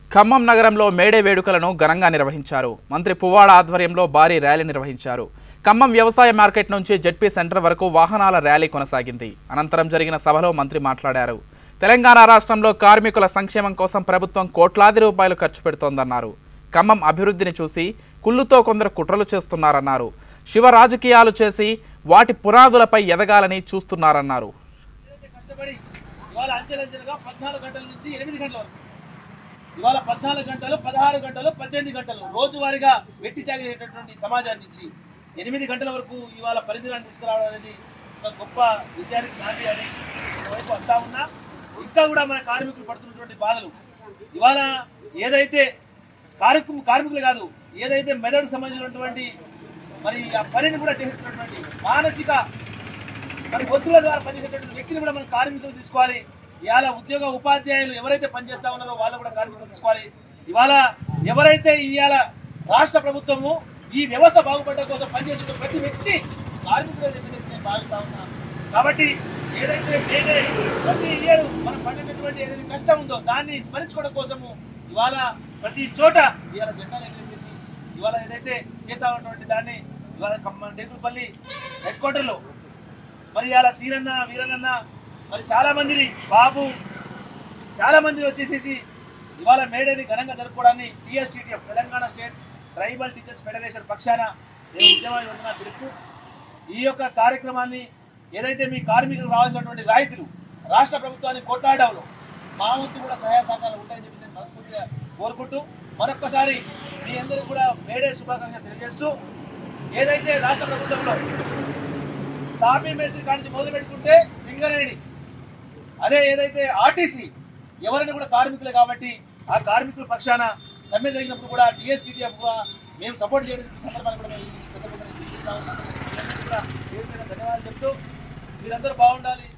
ఖమ్మం నగరంలో మేడే వేడుకలను ఘనంగా నిర్వహించారు మంత్రి పువ్వాడ ఆధ్వర్యంలో భారీ ర్యాలీ నిర్వహించారు ఖమ్మం వ్యవసాయ మార్కెట్ నుంచి జెడ్పీ సెంటర్ వరకు వాహనాల ర్యాలీ కొనసాగింది అనంతరం జరిగిన సభలో మంత్రి మాట్లాడారు తెలంగాణ రాష్ట్రంలో కార్మికుల సంక్షేమం కోసం ప్రభుత్వం కోట్లాది రూపాయలు ఖర్చు పెడుతోందన్నారు ఖమ్మం అభివృద్ధిని చూసి కుళ్ళుతో కొందరు కుట్రలు చేస్తున్నారన్నారు శివ రాజకీయాలు చేసి వాటి పునాదులపై ఎదగాలని చూస్తున్నారన్నారు కష్టపడి ఇవాళ అంచెలంచెలుగా పద్నాలుగు గంటల నుంచి ఎనిమిది గంటల వరకు ఇవాళ పద్నాలుగు గంటలు పదహారు గంటలు పద్దెనిమిది గంటలు రోజువారీగా వెట్టి చాగినటువంటి సమాజాన్ని నుంచి ఎనిమిది గంటల వరకు ఇవాళ పరిధిరాన్ని తీసుకురావడం అనేది ఒక గొప్ప విజయానికి నాంది అని ఒకవైపు అంటా ఉన్నా ఇంకా కూడా మన కార్మికులు పడుతున్నటువంటి బాధలు ఇవాళ ఏదైతే కార్మికు కార్మికులు కాదు ఏదైతే మెదడుకు సంబంధించినటువంటి మరి ఆ పనిని కూడా చేసేటటువంటి మానసిక మరి ఒత్తుల ద్వారా పనిచేసేటువంటి వ్యక్తిని కూడా మనం కార్మికులు తీసుకోవాలి ఇవాళ ఉద్యోగ ఉపాధ్యాయులు ఎవరైతే పనిచేస్తా ఉన్నారో వాళ్ళు కూడా కార్మికులు తీసుకోవాలి ఇవాళ ఎవరైతే ఇవాళ రాష్ట్ర ప్రభుత్వము ఈ వ్యవస్థ బాగుపడడం కోసం పనిచేసే ప్రతి వ్యక్తి కార్మికులు నేను భావిస్తా ఉన్నా కాబట్టి ఏదైతే మేడే ప్రతి ఇయర్ మనం పడినటువంటి ఏదైతే కష్టం ఉందో దాన్ని స్మరించుకోవడం కోసము ఇవాళ ప్రతి చోట ఇవాళ జెండాలు ఎగరేసేసి ఇవాళ ఏదైతే చేస్తా ఉన్నటువంటి దాన్ని ఇవాళ ఖమ్మం డేకులపల్లి హెడ్ క్వార్టర్లో మరి అలా సీరన్న వీరన్న మరి చాలా మందిని బాబు చాలా మంది వచ్చేసేసి ఇవాళ మేడేది ఘనంగా జరుపుకోవడాన్ని TSTTF Telangana state tribal teachers federation పక్షాన నేను ఉద్యమ యోజన తెలుపు ఈ యొక్క కార్యక్రమాన్ని ఏదైతే మీ కార్మికులకు రావాల్సినటువంటి రాయితీలు రాష్ట్ర ప్రభుత్వాన్ని కొట్లాడడంలో మా వంతు కూడా సహాయ సహకారాలు ఉంటాయని చెప్పి నేను మనస్ఫూర్తిగా కోరుకుంటూ మరొక్కసారి మీ అందరికీ కూడా మేడే శుభాకాంక్షలు తెలియజేస్తూ ఏదైతే రాష్ట్ర ప్రభుత్వంలో తాపీ మేస్త్రి కానించి మొదలు పెట్టుకుంటే సింగరేణి అదే ఏదైతే ఆర్టీసీ ఎవరైనా కూడా కార్మికులే కాబట్టి ఆ కార్మికుల పక్షాన సమ్మె జరిగినప్పుడు కూడా డిఎస్టీడీఎఫ్ కూడా మేము సపోర్ట్ చేయడం సందర్భాన్ని కూడా మేము ఈ సందర్భంగా సూచిస్తా ఉన్నాం. మీరందరికీ కూడా పేరు మీద ధన్యవాదాలు చెప్తూ మీరందరూ బాగుండాలి